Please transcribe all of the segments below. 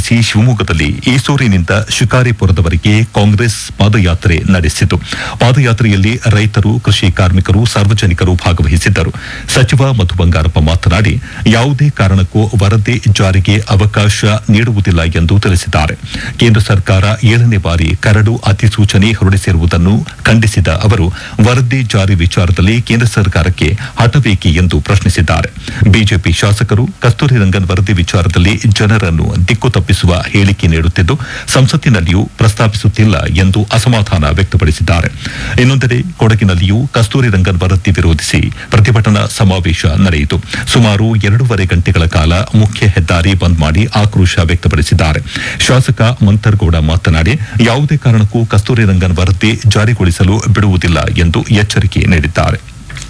ಹೊರತುಪಡಿಸಿ ಶಿವಮೊಗ್ಗದಲ್ಲಿ ಈಸೂರಿನಿಂದ ಶಿಕಾರಿಪುರದವರೆಗೆ ಕಾಂಗ್ರೆಸ್ ಪಾದಯಾತ್ರೆ ನಡೆಸಿತು ಪಾದಯಾತ್ರೆಯಲ್ಲಿ ರೈತರು ಕೃಷಿ ಕಾರ್ಮಿಕರು ಸಾರ್ವಜನಿಕರು ಭಾಗವಹಿಸಿದ್ದರು ಸಚಿವ ಮಧು ಬಂಗಾರಪ್ಪ ಮಾತನಾಡಿ ಯಾವುದೇ ಕಾರಣಕ್ಕೂ ವರದಿ ಜಾರಿಗೆ ಅವಕಾಶ ನೀಡುವುದಿಲ್ಲ ಎಂದು ತಿಳಿಸಿದ್ದಾರೆ ಕೇಂದ್ರ ಸರ್ಕಾರ ಏಳನೇ ಬಾರಿ ಕರಡು ಅಧಿಸೂಚನೆ ಹೊರಡಿಸಿರುವುದನ್ನು ಖಂಡಿಸಿದ ಅವರು ವರದಿ ಜಾರಿ ವಿಚಾರದಲ್ಲಿ ಕೇಂದ್ರ ಸರ್ಕಾರಕ್ಕೆ ಹಠಬೇಕಿ ಎಂದು ಪ್ರಶ್ನಿಸಿದ್ದಾರೆ ಬಿಜೆಪಿ ಶಾಸಕರು ಕಸ್ತೂರಿ ರಂಗನ್ ವರದಿ ವಿಚಾರದಲ್ಲಿ ಜನರನ್ನು ದಿಕ್ಕು ತಪ್ಪಿಸುವ ಹೇಳಿಕೆ ನೀಡುತ್ತಿದ್ದು ಸಂಸತ್ತಿನಲ್ಲಿಯೂ ಪ್ರಸ್ತಾಪಿಸುತ್ತಿಲ್ಲ ಎಂದು ಅಸಮಾಧಾನ ವ್ಯಕ್ತಪಡಿಸಿದ್ದಾರೆ ಇನ್ನೊಂದೆಡೆ ಕೊಡಗಿನಲ್ಲಿಯೂ ಕಸ್ತೂರಿ ರಂಗನ್ ವರದಿ ವಿರೋಧಿಸಿ ಪ್ರತಿಭಟನಾ ಸಮಾವೇಶ ನಡೆಯಿತು ಸುಮಾರು ಎರಡೂವರೆ ಗಂಟೆಗಳ ಕಾಲ ಮುಖ್ಯ ಹೆದ್ದಾರಿ ಬಂದ್ ಮಾಡಿ ಆಕ್ರೋಶ ವ್ಯಕ್ತಪಡಿಸಿದ್ದಾರೆ ಶಾಸಕ ಮಂಥರ್ಗೌಡ ಮಾತನಾಡಿ ಯಾವುದೇ ಕಾರಣಕ್ಕೂ ಕಸ್ತೂರಿ ರಂಗನ್ ವರದಿ ಜಾರಿಗೊಳಿಸಲು ಬಿಡುವುದಿಲ್ಲ ಎಂದು ಎಚ್ಚರಿಕೆ ನೀಡಿದ್ದಾರೆ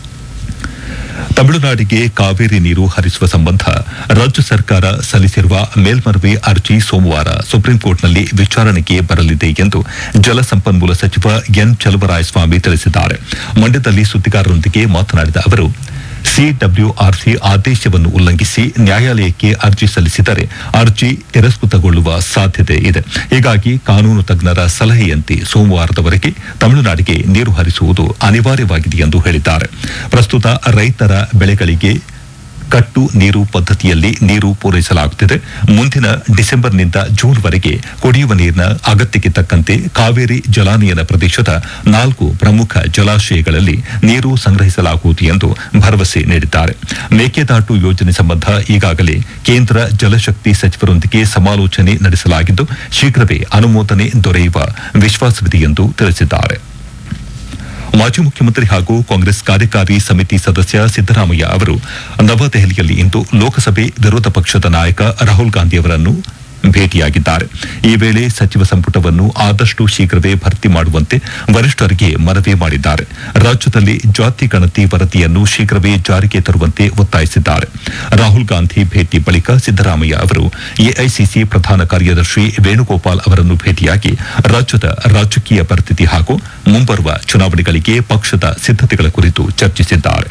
ತಮಿಳುನಾಡಿಗೆ ಕಾವೇರಿ ನೀರು ಹರಿಸುವ ಸಂಬಂಧ ರಾಜ್ಯ ಸರ್ಕಾರ ಸಲ್ಲಿಸಿರುವ ಮೇಲ್ಮನವಿ ಅರ್ಜಿ ಸೋಮವಾರ ಸುಪ್ರೀಂಕೋರ್ಟ್ನಲ್ಲಿ ವಿಚಾರಣೆಗೆ ಬರಲಿದೆ ಎಂದು ಜಲಸಂಪನ್ಮೂಲ ಸಚಿವ ಎನ್ ಚಲುವರಾಯಸ್ವಾಮಿ ತಿಳಿಸಿದ್ದಾರೆ ಮಂಡ್ಯದಲ್ಲಿ ಸುದ್ದಿಗಾರರೊಂದಿಗೆ ಮಾತನಾಡಿದ ಅವರು ಸಿಡಬ್ಲ್ಯೂಆರ್ಸಿ ಆದೇಶವನ್ನು ಉಲ್ಲಂಘಿಸಿ ನ್ಯಾಯಾಲಯಕ್ಕೆ ಅರ್ಜಿ ಸಲ್ಲಿಸಿದರೆ ಅರ್ಜಿ ತಿರಸ್ಕೃತಗೊಳ್ಳುವ ಸಾಧ್ಯತೆ ಇದೆ ಹೀಗಾಗಿ ಕಾನೂನು ತಜ್ಞರ ಸಲಹೆಯಂತೆ ಸೋಮವಾರದವರೆಗೆ ತಮಿಳುನಾಡಿಗೆ ನೀರು ಹರಿಸುವುದು ಅನಿವಾರ್ಯವಾಗಿದೆ ಎಂದು ಹೇಳಿದ್ದಾರೆ ಪ್ರಸ್ತುತ ರೈತರ ಬೆಳೆಗಳಿಗೆ ಕಟ್ಟು ನೀರು ಪದ್ಧತಿಯಲ್ಲಿ ನೀರು ಪೂರೈಸಲಾಗುತ್ತಿದೆ ಮುಂದಿನ ಡಿಸೆಂಬರ್ನಿಂದ ಜೂನ್ವರೆಗೆ ಕುಡಿಯುವ ನೀರಿನ ಅಗತ್ಯಕ್ಕೆ ತಕ್ಕಂತೆ ಕಾವೇರಿ ಜಲಾನಯನ ಪ್ರದೇಶದ ನಾಲ್ಕು ಪ್ರಮುಖ ಜಲಾಶಯಗಳಲ್ಲಿ ನೀರು ಸಂಗ್ರಹಿಸಲಾಗುವುದು ಎಂದು ಭರವಸೆ ನೀಡಿದ್ದಾರೆ ಮೇಕೆದಾಟು ಯೋಜನೆ ಸಂಬಂಧ ಈಗಾಗಲೇ ಕೇಂದ್ರ ಜಲಶಕ್ತಿ ಸಚಿವರೊಂದಿಗೆ ಸಮಾಲೋಚನೆ ನಡೆಸಲಾಗಿದ್ದು ಶೀಘ್ರವೇ ಅನುಮೋದನೆ ದೊರೆಯುವ ವಿಶ್ವಾಸವಿದೆ ಎಂದು ತಿಳಿಸಿದ್ದಾರೆ ಮಾಜಿ ಮುಖ್ಯಮಂತ್ರಿ ಹಾಗೂ ಕಾಂಗ್ರೆಸ್ ಕಾರ್ಯಕಾರಿ ಸಮಿತಿ ಸದಸ್ಯ ಸಿದ್ದರಾಮಯ್ಯ ಅವರು ನವದೆಹಲಿಯಲ್ಲಿ ಇಂದು ಲೋಕಸಭೆ ವಿರೋಧ ಪಕ್ಷದ ನಾಯಕ ರಾಹುಲ್ ಗಾಂಧಿ ಅವರನ್ನು ಭೇಟಿಯಾಗಿದ್ದಾರೆ ಈ ವೇಳೆ ಸಚಿವ ಸಂಪುಟವನ್ನು ಆದಷ್ಟು ಶೀಘ್ರವೇ ಭರ್ತಿ ಮಾಡುವಂತೆ ವರಿಷ್ಠರಿಗೆ ಮನವಿ ಮಾಡಿದ್ದಾರೆ ರಾಜ್ಯದಲ್ಲಿ ಜಾತಿ ಗಣತಿ ವರದಿಯನ್ನು ಶೀಘ್ರವೇ ಜಾರಿಗೆ ತರುವಂತೆ ಒತ್ತಾಯಿಸಿದ್ದಾರೆ ರಾಹುಲ್ ಗಾಂಧಿ ಭೇಟಿ ಬಳಿಕ ಸಿದ್ದರಾಮಯ್ಯ ಅವರು ಎಐಸಿಸಿ ಪ್ರಧಾನ ಕಾರ್ಯದರ್ಶಿ ವೇಣುಗೋಪಾಲ್ ಅವರನ್ನು ಭೇಟಿಯಾಗಿ ರಾಜ್ಯದ ರಾಜಕೀಯ ಪರಿಸ್ಥಿತಿ ಹಾಗೂ ಮುಂಬರುವ ಚುನಾವಣೆಗಳಿಗೆ ಪಕ್ಷದ ಸಿದ್ದತೆಗಳ ಕುರಿತು ಚರ್ಚಿಸಿದ್ದಾರೆ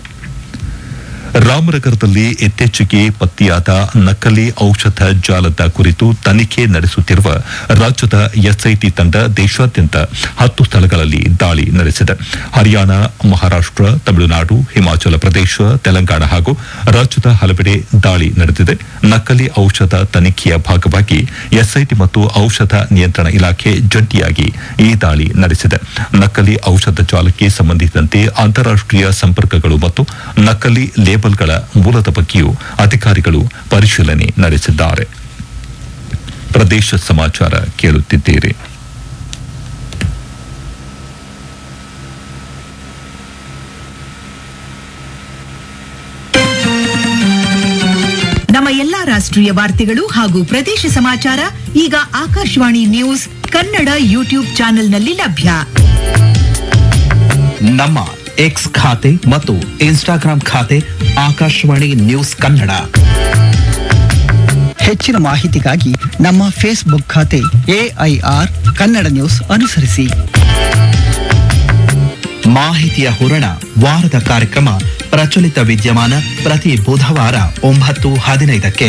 ರಾಮನಗರದಲ್ಲಿ ಇತ್ತೀಚೆಗೆ ಪತ್ತೆಯಾದ ನಕಲಿ ಔಷಧ ಜಾಲದ ಕುರಿತು ತನಿಖೆ ನಡೆಸುತ್ತಿರುವ ರಾಜ್ಯದ ಎಸ್ಐಟಿ ತಂಡ ದೇಶಾದ್ಯಂತ ಹತ್ತು ಸ್ಥಳಗಳಲ್ಲಿ ದಾಳಿ ನಡೆಸಿದೆ ಹರಿಯಾಣ ಮಹಾರಾಷ್ಟ್ರ ತಮಿಳುನಾಡು ಹಿಮಾಚಲ ಪ್ರದೇಶ ತೆಲಂಗಾಣ ಹಾಗೂ ರಾಜ್ಯದ ಹಲವೆಡೆ ದಾಳಿ ನಡೆದಿದೆ ನಕಲಿ ಔಷಧ ತನಿಖೆಯ ಭಾಗವಾಗಿ ಎಸ್ಐಟಿ ಮತ್ತು ಔಷಧ ನಿಯಂತ್ರಣ ಇಲಾಖೆ ಜಂಟಿಯಾಗಿ ಈ ದಾಳಿ ನಡೆಸಿದೆ ನಕಲಿ ಔಷಧ ಜಾಲಕ್ಕೆ ಸಂಬಂಧಿಸಿದಂತೆ ಅಂತಾರಾಷ್ಟೀಯ ಸಂಪರ್ಕಗಳು ಮತ್ತು ನಕಲಿ ಲೇಬಲ್ಗಳ ಮೂಲದ ಬಗ್ಗೆಯೂ ಅಧಿಕಾರಿಗಳು ಪರಿಶೀಲನೆ ನಡೆಸಿದ್ದಾರೆ ಪ್ರದೇಶ ಸಮಾಚಾರ ಕೇಳುತ್ತಿದ್ದೀರಿ ನಮ್ಮ ಎಲ್ಲಾ ರಾಷ್ಟ್ರೀಯ ವಾರ್ತೆಗಳು ಹಾಗೂ ಪ್ರದೇಶ ಸಮಾಚಾರ ಈಗ ಆಕಾಶವಾಣಿ ನ್ಯೂಸ್ ಕನ್ನಡ ಯೂಟ್ಯೂಬ್ ಚಾನೆಲ್ನಲ್ಲಿ ಲಭ್ಯ ನಮ್ಮ ಎಕ್ಸ್ ಖಾತೆ ಮತ್ತು ಇನ್ಸ್ಟಾಗ್ರಾಂ ಖಾತೆ ಆಕಾಶವಾಣಿ ನ್ಯೂಸ್ ಕನ್ನಡ ಹೆಚ್ಚಿನ ಮಾಹಿತಿಗಾಗಿ ನಮ್ಮ ಫೇಸ್ಬುಕ್ ಖಾತೆ ಎಐಆರ್ ಕನ್ನಡ ನ್ಯೂಸ್ ಅನುಸರಿಸಿ ಮಾಹಿತಿಯ ಹೂರಣ ವಾರದ ಕಾರ್ಯಕ್ರಮ ಪ್ರಚಲಿತ ವಿದ್ಯಮಾನ ಪ್ರತಿ ಬುಧವಾರ ಒಂಬತ್ತು ಹದಿನೈದಕ್ಕೆ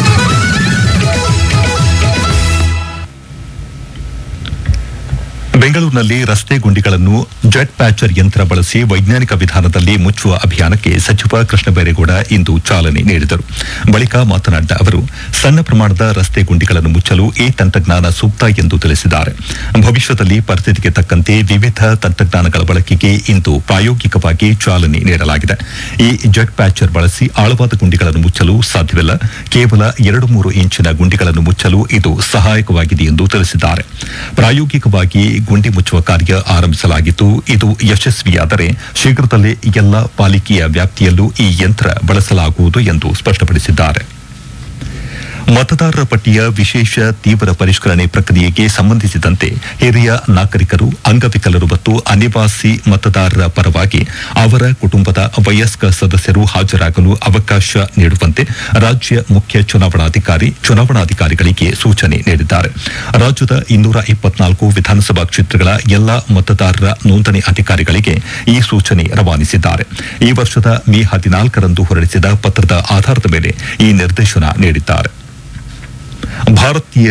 ಬೆಂಗಳೂರಿನಲ್ಲಿ ರಸ್ತೆ ಗುಂಡಿಗಳನ್ನು ಜೆಟ್ ಪ್ಯಾಚರ್ ಯಂತ್ರ ಬಳಸಿ ವೈಜ್ಞಾನಿಕ ವಿಧಾನದಲ್ಲಿ ಮುಚ್ಚುವ ಅಭಿಯಾನಕ್ಕೆ ಸಚಿವ ಕೃಷ್ಣ ಬೈರೇಗೌಡ ಇಂದು ಚಾಲನೆ ನೀಡಿದರು ಬಳಿಕ ಮಾತನಾಡಿದ ಅವರು ಸಣ್ಣ ಪ್ರಮಾಣದ ರಸ್ತೆ ಗುಂಡಿಗಳನ್ನು ಮುಚ್ಚಲು ಈ ತಂತ್ರಜ್ಞಾನ ಸೂಕ್ತ ಎಂದು ತಿಳಿಸಿದ್ದಾರೆ ಭವಿಷ್ಯದಲ್ಲಿ ಪರಿಸ್ಥಿತಿಗೆ ತಕ್ಕಂತೆ ವಿವಿಧ ತಂತ್ರಜ್ಞಾನಗಳ ಬಳಕೆಗೆ ಇಂದು ಪ್ರಾಯೋಗಿಕವಾಗಿ ಚಾಲನೆ ನೀಡಲಾಗಿದೆ ಈ ಜೆಟ್ ಪ್ಯಾಚರ್ ಬಳಸಿ ಆಳವಾದ ಗುಂಡಿಗಳನ್ನು ಮುಚ್ಚಲು ಸಾಧ್ಯವಿಲ್ಲ ಕೇವಲ ಎರಡು ಮೂರು ಇಂಚಿನ ಗುಂಡಿಗಳನ್ನು ಮುಚ್ಚಲು ಇದು ಸಹಾಯಕವಾಗಿದೆ ಎಂದು ತಿಳಿಸಿದ್ದಾರೆ ಪ್ರಾಯೋಗಿಕವಾಗಿ ಗುಂಡಿ ಮುಚ್ಚುವ ಕಾರ್ಯ ಆರಂಭಿಸಲಾಗಿದ್ದು ಇದು ಯಶಸ್ವಿಯಾದರೆ ಶೀಘ್ರದಲ್ಲೇ ಎಲ್ಲ ಪಾಲಿಕೆಯ ವ್ಯಾಪ್ತಿಯಲ್ಲೂ ಈ ಯಂತ್ರ ಬಳಸಲಾಗುವುದು ಎಂದು ಸ್ಪಷ್ಟಪಡಿಸಿದ್ದಾರೆ ಮತದಾರರ ಪಟ್ಟಿಯ ವಿಶೇಷ ತೀವ್ರ ಪರಿಷ್ಕರಣೆ ಪ್ರಕ್ರಿಯೆಗೆ ಸಂಬಂಧಿಸಿದಂತೆ ಹಿರಿಯ ನಾಗರಿಕರು ಅಂಗವಿಕಲರು ಮತ್ತು ಅನಿವಾಸಿ ಮತದಾರರ ಪರವಾಗಿ ಅವರ ಕುಟುಂಬದ ವಯಸ್ಕ ಸದಸ್ಯರು ಹಾಜರಾಗಲು ಅವಕಾಶ ನೀಡುವಂತೆ ರಾಜ್ಯ ಮುಖ್ಯ ಚುನಾವಣಾಧಿಕಾರಿ ಚುನಾವಣಾಧಿಕಾರಿಗಳಿಗೆ ಸೂಚನೆ ನೀಡಿದ್ದಾರೆ ರಾಜ್ಯದ ಇನ್ನೂರ ಇಪ್ಪತ್ನಾಲ್ಕು ವಿಧಾನಸಭಾ ಕ್ಷೇತ್ರಗಳ ಎಲ್ಲಾ ಮತದಾರರ ನೋಂದಣಿ ಅಧಿಕಾರಿಗಳಿಗೆ ಈ ಸೂಚನೆ ರವಾನಿಸಿದ್ದಾರೆ ಈ ವರ್ಷದ ಮೇ ಹದಿನಾಲ್ಕರಂದು ಹೊರಡಿಸಿದ ಪತ್ರದ ಆಧಾರದ ಮೇಲೆ ಈ ನಿರ್ದೇಶನ ನೀಡಿದ್ದಾರೆ ಭಾರತೀಯ